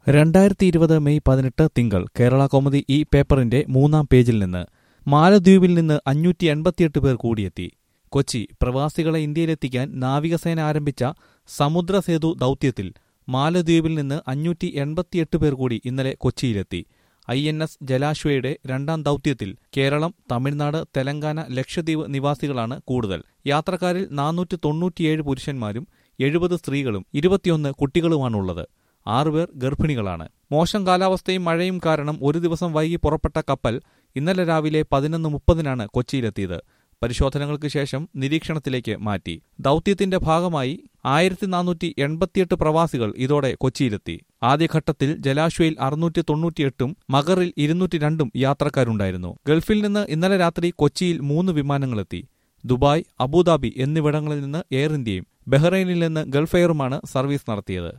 രണ്ടായിരത്തി ഇരുപത് മെയ് പതിനെട്ട് തിങ്കൾ കേരള കോമഡി ഈ പേപ്പറിന്റെ മൂന്നാം പേജിൽ നിന്ന് മാലദ്വീപിൽ നിന്ന് അഞ്ഞൂറ്റി എൺപത്തിയെട്ട് പേർ കൂടിയെത്തി കൊച്ചി പ്രവാസികളെ ഇന്ത്യയിലെത്തിക്കാൻ നാവികസേന ആരംഭിച്ച സമുദ്ര സേതു ദൗത്യത്തിൽ മാലദ്വീപിൽ നിന്ന് അഞ്ഞൂറ്റി എൺപത്തിയെട്ട് പേർ കൂടി ഇന്നലെ കൊച്ചിയിലെത്തി ഐ എൻ എസ് ജലാശ്വയുടെ രണ്ടാം ദൗത്യത്തിൽ കേരളം തമിഴ്നാട് തെലങ്കാന ലക്ഷദ്വീപ് നിവാസികളാണ് കൂടുതൽ യാത്രക്കാരിൽ നാനൂറ്റി തൊണ്ണൂറ്റിയേഴ് പുരുഷന്മാരും എഴുപത് സ്ത്രീകളും ഇരുപത്തിയൊന്ന് കുട്ടികളുമാണുള്ളത് ആറുപേർ ഗർഭിണികളാണ് മോശം കാലാവസ്ഥയും മഴയും കാരണം ഒരു ദിവസം വൈകി പുറപ്പെട്ട കപ്പൽ ഇന്നലെ രാവിലെ പതിനൊന്ന് മുപ്പതിനാണ് കൊച്ചിയിലെത്തിയത് പരിശോധനകൾക്ക് ശേഷം നിരീക്ഷണത്തിലേക്ക് മാറ്റി ദൗത്യത്തിന്റെ ഭാഗമായി ആയിരത്തി നാനൂറ്റി എൺപത്തിയെട്ട് പ്രവാസികൾ ഇതോടെ കൊച്ചിയിലെത്തി ആദ്യഘട്ടത്തിൽ ജലാശ്വയിൽ അറുന്നൂറ്റി തൊണ്ണൂറ്റിയെട്ടും മഗറിൽ ഇരുന്നൂറ്റി രണ്ടും യാത്രക്കാരുണ്ടായിരുന്നു ഗൾഫിൽ നിന്ന് ഇന്നലെ രാത്രി കൊച്ചിയിൽ മൂന്ന് വിമാനങ്ങളെത്തി ദുബായ് അബുദാബി എന്നിവിടങ്ങളിൽ നിന്ന് എയർ ഇന്ത്യയും ബഹ്റൈനിൽ നിന്ന് ഗൾഫ് എയറുമാണ് സർവീസ് നടത്തിയത്